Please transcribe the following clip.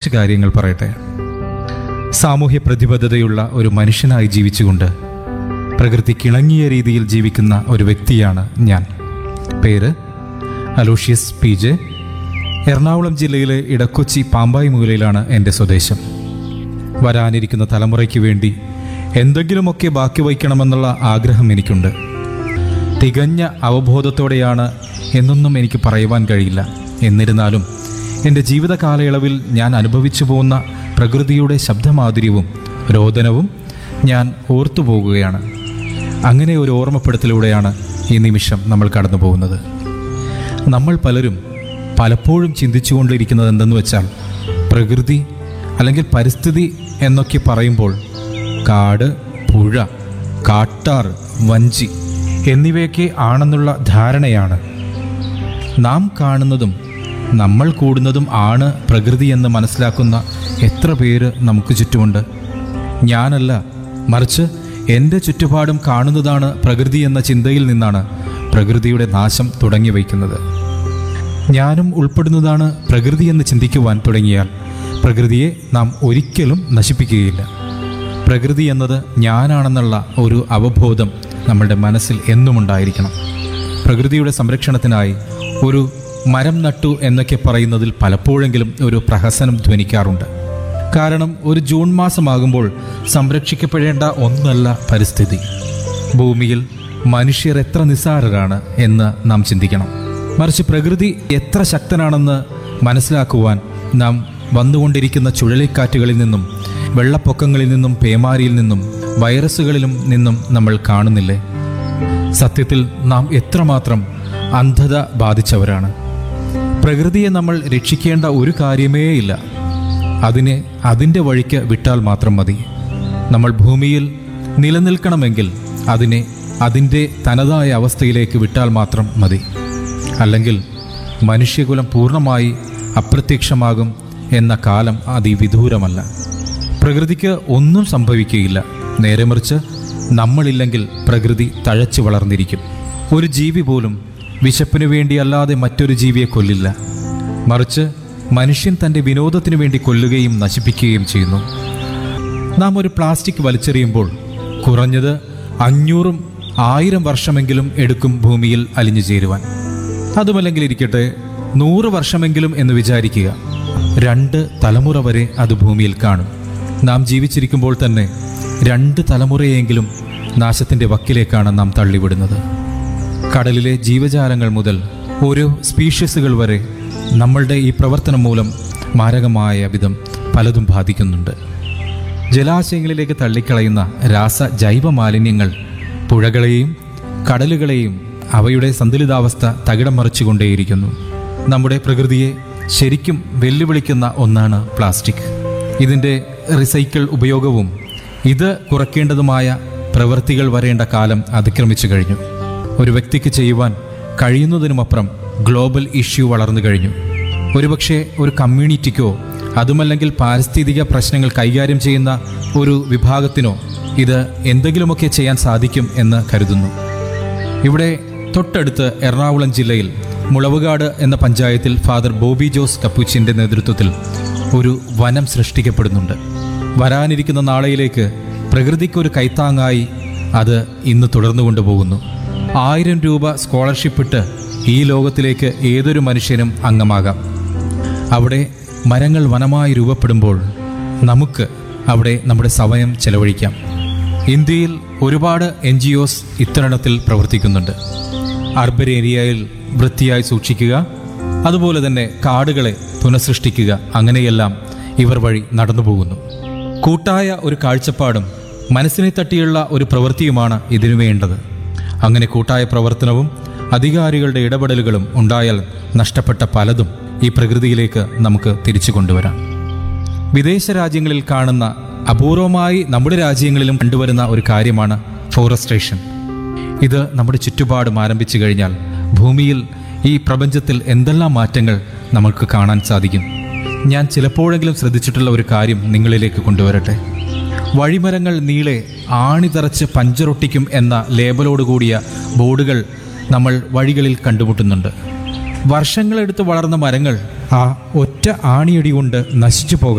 കുറച്ച് കാര്യങ്ങൾ പറയട്ടെ സാമൂഹ്യ പ്രതിബദ്ധതയുള്ള ഒരു മനുഷ്യനായി ജീവിച്ചുകൊണ്ട് പ്രകൃതിക്കിണങ്ങിയ രീതിയിൽ ജീവിക്കുന്ന ഒരു വ്യക്തിയാണ് ഞാൻ പേര് അലോഷ്യസ് പി ജെ എറണാകുളം ജില്ലയിലെ ഇടക്കൊച്ചി പാമ്പായി മൂലയിലാണ് എൻ്റെ സ്വദേശം വരാനിരിക്കുന്ന തലമുറയ്ക്ക് വേണ്ടി എന്തെങ്കിലുമൊക്കെ ബാക്കി വയ്ക്കണമെന്നുള്ള ആഗ്രഹം എനിക്കുണ്ട് തികഞ്ഞ അവബോധത്തോടെയാണ് എന്നൊന്നും എനിക്ക് പറയുവാൻ കഴിയില്ല എന്നിരുന്നാലും എൻ്റെ ജീവിത കാലയളവിൽ ഞാൻ അനുഭവിച്ചു പോകുന്ന പ്രകൃതിയുടെ ശബ്ദമാധുര്യവും രോദനവും ഞാൻ ഓർത്തു പോകുകയാണ് അങ്ങനെ ഒരു ഓർമ്മപ്പെടുത്തലൂടെയാണ് ഈ നിമിഷം നമ്മൾ കടന്നു പോകുന്നത് നമ്മൾ പലരും പലപ്പോഴും ചിന്തിച്ചുകൊണ്ടിരിക്കുന്നത് എന്തെന്ന് വെച്ചാൽ പ്രകൃതി അല്ലെങ്കിൽ പരിസ്ഥിതി എന്നൊക്കെ പറയുമ്പോൾ കാട് പുഴ കാട്ടാർ വഞ്ചി എന്നിവയൊക്കെ ആണെന്നുള്ള ധാരണയാണ് നാം കാണുന്നതും നമ്മൾ കൂടുന്നതും ആണ് പ്രകൃതി എന്ന് മനസ്സിലാക്കുന്ന എത്ര പേര് നമുക്ക് ചുറ്റുമുണ്ട് ഞാനല്ല മറിച്ച് എൻ്റെ ചുറ്റുപാടും കാണുന്നതാണ് പ്രകൃതി എന്ന ചിന്തയിൽ നിന്നാണ് പ്രകൃതിയുടെ നാശം തുടങ്ങി വയ്ക്കുന്നത് ഞാനും ഉൾപ്പെടുന്നതാണ് പ്രകൃതി എന്ന് ചിന്തിക്കുവാൻ തുടങ്ങിയാൽ പ്രകൃതിയെ നാം ഒരിക്കലും നശിപ്പിക്കുകയില്ല പ്രകൃതി എന്നത് ഞാനാണെന്നുള്ള ഒരു അവബോധം നമ്മളുടെ മനസ്സിൽ എന്നും ഉണ്ടായിരിക്കണം പ്രകൃതിയുടെ സംരക്ഷണത്തിനായി ഒരു മരം നട്ടു എന്നൊക്കെ പറയുന്നതിൽ പലപ്പോഴെങ്കിലും ഒരു പ്രഹസനം ധ്വനിക്കാറുണ്ട് കാരണം ഒരു ജൂൺ മാസമാകുമ്പോൾ സംരക്ഷിക്കപ്പെടേണ്ട ഒന്നല്ല പരിസ്ഥിതി ഭൂമിയിൽ മനുഷ്യർ എത്ര നിസ്സാരരാണ് എന്ന് നാം ചിന്തിക്കണം മറിച്ച് പ്രകൃതി എത്ര ശക്തനാണെന്ന് മനസ്സിലാക്കുവാൻ നാം വന്നുകൊണ്ടിരിക്കുന്ന ചുഴലിക്കാറ്റുകളിൽ നിന്നും വെള്ളപ്പൊക്കങ്ങളിൽ നിന്നും പേമാരിയിൽ നിന്നും വൈറസുകളിലും നിന്നും നമ്മൾ കാണുന്നില്ലേ സത്യത്തിൽ നാം എത്രമാത്രം അന്ധത ബാധിച്ചവരാണ് പ്രകൃതിയെ നമ്മൾ രക്ഷിക്കേണ്ട ഒരു കാര്യമേ ഇല്ല അതിനെ അതിൻ്റെ വഴിക്ക് വിട്ടാൽ മാത്രം മതി നമ്മൾ ഭൂമിയിൽ നിലനിൽക്കണമെങ്കിൽ അതിനെ അതിൻ്റെ തനതായ അവസ്ഥയിലേക്ക് വിട്ടാൽ മാത്രം മതി അല്ലെങ്കിൽ മനുഷ്യകുലം പൂർണ്ണമായി അപ്രത്യക്ഷമാകും എന്ന കാലം അതിവിദൂരമല്ല പ്രകൃതിക്ക് ഒന്നും സംഭവിക്കുകയില്ല നേരെ മറിച്ച് നമ്മളില്ലെങ്കിൽ പ്രകൃതി തഴച്ചു വളർന്നിരിക്കും ഒരു ജീവി പോലും വിശപ്പിനു വേണ്ടിയല്ലാതെ മറ്റൊരു ജീവിയെ കൊല്ലില്ല മറിച്ച് മനുഷ്യൻ തൻ്റെ വിനോദത്തിനു വേണ്ടി കൊല്ലുകയും നശിപ്പിക്കുകയും ചെയ്യുന്നു നാം ഒരു പ്ലാസ്റ്റിക് വലിച്ചെറിയുമ്പോൾ കുറഞ്ഞത് അഞ്ഞൂറും ആയിരം വർഷമെങ്കിലും എടുക്കും ഭൂമിയിൽ അലിഞ്ഞു ചേരുവാൻ അതുമല്ലെങ്കിൽ ഇരിക്കട്ടെ നൂറ് വർഷമെങ്കിലും എന്ന് വിചാരിക്കുക രണ്ട് തലമുറ വരെ അത് ഭൂമിയിൽ കാണും നാം ജീവിച്ചിരിക്കുമ്പോൾ തന്നെ രണ്ട് തലമുറയെങ്കിലും നാശത്തിൻ്റെ വക്കിലേക്കാണ് നാം തള്ളിവിടുന്നത് കടലിലെ ജീവജാലങ്ങൾ മുതൽ ഓരോ സ്പീഷ്യസുകൾ വരെ നമ്മളുടെ ഈ പ്രവർത്തനം മൂലം മാരകമായ വിധം പലതും ബാധിക്കുന്നുണ്ട് ജലാശയങ്ങളിലേക്ക് തള്ളിക്കളയുന്ന രാസ ജൈവ മാലിന്യങ്ങൾ പുഴകളെയും കടലുകളെയും അവയുടെ സന്തുലിതാവസ്ഥ തകിടം മറിച്ചുകൊണ്ടേയിരിക്കുന്നു നമ്മുടെ പ്രകൃതിയെ ശരിക്കും വെല്ലുവിളിക്കുന്ന ഒന്നാണ് പ്ലാസ്റ്റിക് ഇതിൻ്റെ റിസൈക്കിൾ ഉപയോഗവും ഇത് കുറയ്ക്കേണ്ടതുമായ പ്രവൃത്തികൾ വരേണ്ട കാലം അതിക്രമിച്ചു കഴിഞ്ഞു ഒരു വ്യക്തിക്ക് ചെയ്യുവാൻ കഴിയുന്നതിനുമപ്പുറം ഗ്ലോബൽ ഇഷ്യൂ വളർന്നു കഴിഞ്ഞു ഒരുപക്ഷെ ഒരു കമ്മ്യൂണിറ്റിക്കോ അതുമല്ലെങ്കിൽ പാരിസ്ഥിതിക പ്രശ്നങ്ങൾ കൈകാര്യം ചെയ്യുന്ന ഒരു വിഭാഗത്തിനോ ഇത് എന്തെങ്കിലുമൊക്കെ ചെയ്യാൻ സാധിക്കും എന്ന് കരുതുന്നു ഇവിടെ തൊട്ടടുത്ത് എറണാകുളം ജില്ലയിൽ മുളവുകാട് എന്ന പഞ്ചായത്തിൽ ഫാദർ ബോബി ജോസ് കപ്പൂച്ചിൻ്റെ നേതൃത്വത്തിൽ ഒരു വനം സൃഷ്ടിക്കപ്പെടുന്നുണ്ട് വരാനിരിക്കുന്ന നാളെയിലേക്ക് പ്രകൃതിക്കൊരു കൈത്താങ്ങായി അത് ഇന്ന് തുടർന്നു കൊണ്ടുപോകുന്നു ആയിരം രൂപ സ്കോളർഷിപ്പ് ഇട്ട് ഈ ലോകത്തിലേക്ക് ഏതൊരു മനുഷ്യനും അംഗമാകാം അവിടെ മരങ്ങൾ വനമായി രൂപപ്പെടുമ്പോൾ നമുക്ക് അവിടെ നമ്മുടെ സമയം ചെലവഴിക്കാം ഇന്ത്യയിൽ ഒരുപാട് എൻ ജി ഒസ് ഇത്തരണത്തിൽ പ്രവർത്തിക്കുന്നുണ്ട് അർബൻ ഏരിയയിൽ വൃത്തിയായി സൂക്ഷിക്കുക അതുപോലെ തന്നെ കാടുകളെ പുനഃസൃഷ്ടിക്കുക അങ്ങനെയെല്ലാം ഇവർ വഴി നടന്നു പോകുന്നു കൂട്ടായ ഒരു കാഴ്ചപ്പാടും മനസ്സിനെ തട്ടിയുള്ള ഒരു പ്രവൃത്തിയുമാണ് ഇതിനു വേണ്ടത് അങ്ങനെ കൂട്ടായ പ്രവർത്തനവും അധികാരികളുടെ ഇടപെടലുകളും ഉണ്ടായാൽ നഷ്ടപ്പെട്ട പലതും ഈ പ്രകൃതിയിലേക്ക് നമുക്ക് തിരിച്ചു കൊണ്ടുവരാം വിദേശ രാജ്യങ്ങളിൽ കാണുന്ന അപൂർവമായി നമ്മുടെ രാജ്യങ്ങളിലും കണ്ടുവരുന്ന ഒരു കാര്യമാണ് ഫോറസ്ട്രേഷൻ ഇത് നമ്മുടെ ചുറ്റുപാടും ആരംഭിച്ചു കഴിഞ്ഞാൽ ഭൂമിയിൽ ഈ പ്രപഞ്ചത്തിൽ എന്തെല്ലാം മാറ്റങ്ങൾ നമുക്ക് കാണാൻ സാധിക്കും ഞാൻ ചിലപ്പോഴെങ്കിലും ശ്രദ്ധിച്ചിട്ടുള്ള ഒരു കാര്യം നിങ്ങളിലേക്ക് കൊണ്ടുവരട്ടെ വഴിമരങ്ങൾ നീളെ ആണിതറച്ച് പഞ്ചറൊട്ടിക്കും എന്ന ലേബലോട് കൂടിയ ബോർഡുകൾ നമ്മൾ വഴികളിൽ കണ്ടുമുട്ടുന്നുണ്ട് വർഷങ്ങളെടുത്ത് വളർന്ന മരങ്ങൾ ആ ഒറ്റ ആണിയടി കൊണ്ട് നശിച്ചു പോകാം